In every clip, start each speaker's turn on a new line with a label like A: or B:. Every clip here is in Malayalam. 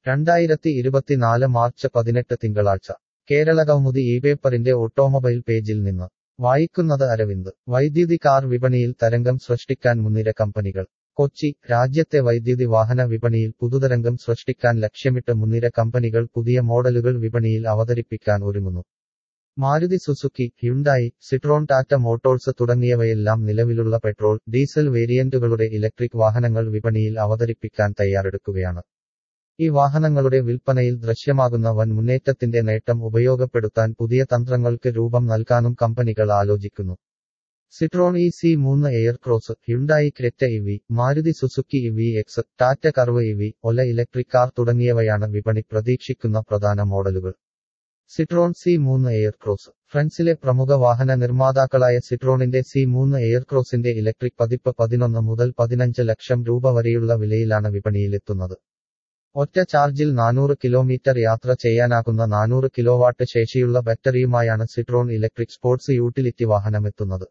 A: രണ്ടായിരത്തി ഇരുപത്തിനാല് മാർച്ച് പതിനെട്ട് തിങ്കളാഴ്ച കേരള കൗമുദി ഈ പേപ്പറിന്റെ ഓട്ടോമൊബൈൽ പേജിൽ നിന്ന് വായിക്കുന്നത് അരവിന്ദ് വൈദ്യുതി കാർ വിപണിയിൽ തരംഗം സൃഷ്ടിക്കാൻ മുൻനിര കമ്പനികൾ കൊച്ചി രാജ്യത്തെ വൈദ്യുതി വാഹന വിപണിയിൽ പുതുതരംഗം സൃഷ്ടിക്കാൻ ലക്ഷ്യമിട്ട് മുൻനിര കമ്പനികൾ പുതിയ മോഡലുകൾ വിപണിയിൽ അവതരിപ്പിക്കാൻ ഒരുങ്ങുന്നു Maruti Suzuki Hyundai Citroen Tata Motors തുടങ്ങിയവയെല്ലാം നിലവിലുള്ള പെട്രോൾ ഡീസൽ വേരിയന്റുകളുടെ ഇലക്ട്രിക് വാഹനങ്ങൾ വിപണിയിൽ അവതരിപ്പിക്കാൻ തയ്യാറെടുക്കുകയാണ് ഈ വാഹനങ്ങളുടെ വിൽപ്പനയിൽ ദൃശ്യമാകുന്ന വൻ മുന്നേറ്റത്തിന്റെ നേട്ടം ഉപയോഗപ്പെടുത്താൻ പുതിയ തന്ത്രങ്ങൾക്ക് രൂപം നൽകാനും കമ്പനികൾ ആലോചിക്കുന്നു സിട്രോൺ ഇ സി മൂന്ന് air cross Hyundai Creta EV Maruti Suzuki EV X Tata Curvv EV Ola electric car തുടങ്ങിയവയാണ് വിപണി പ്രതീക്ഷിക്കുന്ന പ്രധാന മോഡലുകൾ സിട്രോൺ സി മൂന്ന് എയർ ക്രോസ് ഫ്രണ്ട്സിലെ പ്രമുഖ വാഹന നിർമ്മാതാക്കളായ സിട്രോണിന്റെ സി മൂന്ന് എയർ ക്രോസിന്റെ ഇലക്ട്രിക് പതിപ്പ് പതിനൊന്ന് മുതൽ പതിനഞ്ച് ലക്ഷം രൂപ വരെയുള്ള വിലയിലാണ് വിപണിയിലെത്തുന്നത് ഒറ്റ ചാർജിൽ നാനൂറ് കിലോമീറ്റർ യാത്ര ചെയ്യാനാകുന്ന നാനൂറ് കിലോവാട്ട് ശേഷിയുള്ള ബാറ്ററിയുമായാണ് സിട്രോൺ ഇലക്ട്രിക് സ്പോർട്സ് യൂട്ടിലിറ്റി വാഹനമെത്തുന്നത്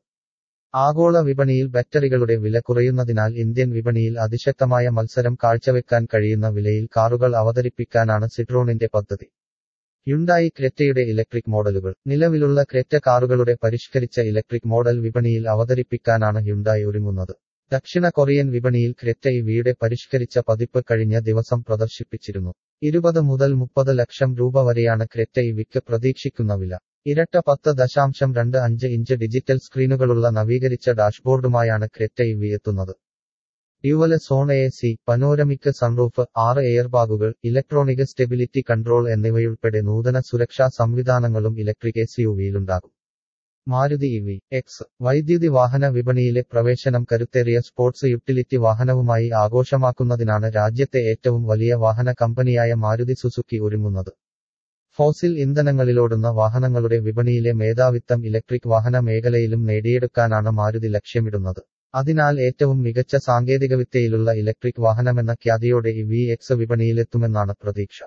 A: ആഗോള വിപണിയിൽ ബാറ്ററികളുടെ വില കുറയുന്നതിനാൽ ഇന്ത്യൻ വിപണിയിൽ അതിശക്തമായ മത്സരം കാഴ്ചവെക്കാൻ കഴിയുന്ന വിലയിൽ കാറുകൾ അവതരിപ്പിക്കാനാണ് സിട്രോണിന്റെ പദ്ധതി ഹ്യുണ്ടായി ക്രെറ്റയുടെ ഇലക്ട്രിക് മോഡലുകൾ നിലവിലുള്ള ക്രെറ്റ കാറുകളുടെ പരിഷ്കരിച്ച ഇലക്ട്രിക് മോഡൽ വിപണിയിൽ അവതരിപ്പിക്കാനാണ് ഹ്യുണ്ടായി ഒരുങ്ങുന്നത് ദക്ഷിണ കൊറിയൻ വിപണിയിൽ ക്രെറ്റ ഇവിയുടെ പരിഷ്കരിച്ച പതിപ്പ് കഴിഞ്ഞ ദിവസം പ്രദർശിപ്പിച്ചിരുന്നു ഇരുപത് മുതൽ മുപ്പത് ലക്ഷം രൂപ വരെയാണ് ക്രെറ്റ ഇവിക്ക് പ്രതീക്ഷിക്കുന്ന വില ഇരട്ട പത്ത് ദശാംശം രണ്ട് അഞ്ച് ഇഞ്ച് ഡിജിറ്റൽ സ്ക്രീനുകളുള്ള നവീകരിച്ച ഡാഷ്ബോർഡുമായാണ് ക്രെറ്റ ഇവി എത്തുന്നത് dual zone A C panoramic sunroof ആറ് എയർബാഗുകൾ ഇലക്ട്രോണിക് സ്റ്റെബിലിറ്റി കൺട്രോൾ എന്നിവയുൾപ്പെടെ നൂതന സുരക്ഷാ സംവിധാനങ്ങളും ഇലക്ട്രിക് എസ് യുവിയിലുണ്ടാകും മാരുതി ഇവി എക്സ് വൈദ്യുതി വാഹന വിപണിയിലെ പ്രവേശനം കരുത്തേറിയ സ്പോർട്സ് യുട്ടിലിറ്റി വാഹനവുമായി ആഘോഷമാക്കുന്നതിനാണ് രാജ്യത്തെ ഏറ്റവും വലിയ വാഹന കമ്പനിയായ മാരുതി സുസുക്കി ഒരുങ്ങുന്നത് ഫോസിൽ ഇന്ധനങ്ങളിലോടുന്ന വാഹനങ്ങളുടെ വിപണിയിലെ മേധാവിത്വം ഇലക്ട്രിക് വാഹന മേഖലയിലും നേടിയെടുക്കാനാണ് മാരുതി ലക്ഷ്യമിടുന്നത് അതിനാൽ ഏറ്റവും മികച്ച സാങ്കേതികവിദ്യയിലുള്ള ഇലക്ട്രിക് വാഹനമെന്ന ഖ്യാതിയോടെ ഈ വി എക്സ് വിപണിയിലെത്തുമെന്നാണ് പ്രതീക്ഷ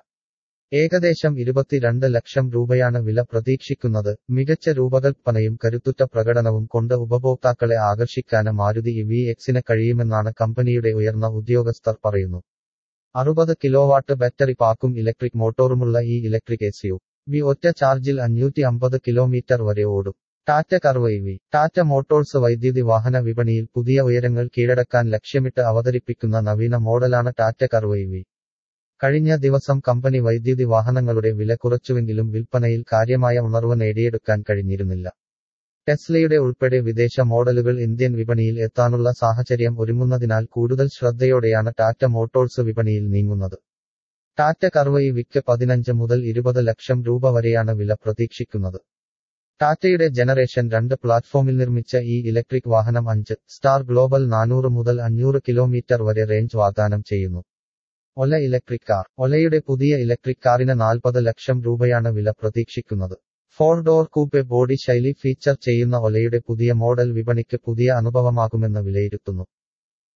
A: ഏകദേശം ഇരുപത്തിരണ്ട് ലക്ഷം രൂപയാണ് വില പ്രതീക്ഷിക്കുന്നത് മികച്ച രൂപകൽപ്പനയും കരുത്തുറ്റ പ്രകടനവും കൊണ്ട് ഉപഭോക്താക്കളെ ആകർഷിക്കാന് മാരുതി ഇ വി എക്സിന് കഴിയുമെന്നാണ് കമ്പനിയുടെ ഉയർന്ന ഉദ്യോഗസ്ഥർ പറയുന്നു അറുപത് കിലോവാട്ട് ബാറ്ററി പാക്കും ഇലക്ട്രിക് മോട്ടോറുമുള്ള ഈ ഇലക്ട്രിക് എസ് യു വി ഒറ്റ ചാർജിൽ അഞ്ഞൂറ്റി അമ്പത് കിലോമീറ്റർ വരെ ഓടും Tata Curvv EV Tata Motors വൈദ്യുതി വാഹന വിപണിയിൽ പുതിയ ഉയരങ്ങൾ കീഴടക്കാൻ ലക്ഷ്യമിട്ട് അവതരിപ്പിക്കുന്ന നവീന മോഡലാണ് ടാറ്റ കർവ് ഇവി കഴിഞ്ഞ ദിവസം കമ്പനി വൈദ്യുതി വാഹനങ്ങളുടെ വില കുറച്ചുവെങ്കിലും വിൽപ്പനയിൽ കാര്യമായ ഉണർവ് നേടിയെടുക്കാൻ കഴിഞ്ഞിരുന്നില്ല ടെസ്ലയുടെ ഉൾപ്പെടെ വിദേശ മോഡലുകൾ ഇന്ത്യൻ വിപണിയിൽ എത്താനുള്ള സാഹചര്യം ഒരുങ്ങുന്നതിനാൽ കൂടുതൽ ശ്രദ്ധയോടെയാണ് ടാറ്റ മോട്ടോഴ്സ് വിപണിയിൽ നീങ്ങുന്നത് ടാറ്റ കർവ് ഇവിക്ക് പതിനഞ്ച് മുതൽ ഇരുപത് ലക്ഷം രൂപ വരെയാണ് വില പ്രതീക്ഷിക്കുന്നത് ടാറ്റയുടെ ജനറേഷൻ രണ്ട് പ്ലാറ്റ്ഫോമിൽ നിർമ്മിച്ച ഈ ഇലക്ട്രിക് വാഹനം അഞ്ച് സ്റ്റാർ ഗ്ലോബൽ നാനൂറ് മുതൽ അഞ്ഞൂറ് കിലോമീറ്റർ വരെ റേഞ്ച് വാഗ്ദാനം ചെയ്യുന്നു ഒല ഇലക്ട്രിക് കാർ ഒലയുടെ പുതിയ ഇലക്ട്രിക് കാറിന് നാൽപ്പത് ലക്ഷം രൂപയാണ് വില പ്രതീക്ഷിക്കുന്നത് ഫോർ ഡോർ കൂപ്പെ ബോഡി ശൈലി ഫീച്ചർ ചെയ്യുന്ന ഒലയുടെ പുതിയ മോഡൽ വിപണിക്ക് പുതിയ അനുഭവമാകുമെന്ന് വിലയിരുത്തുന്നു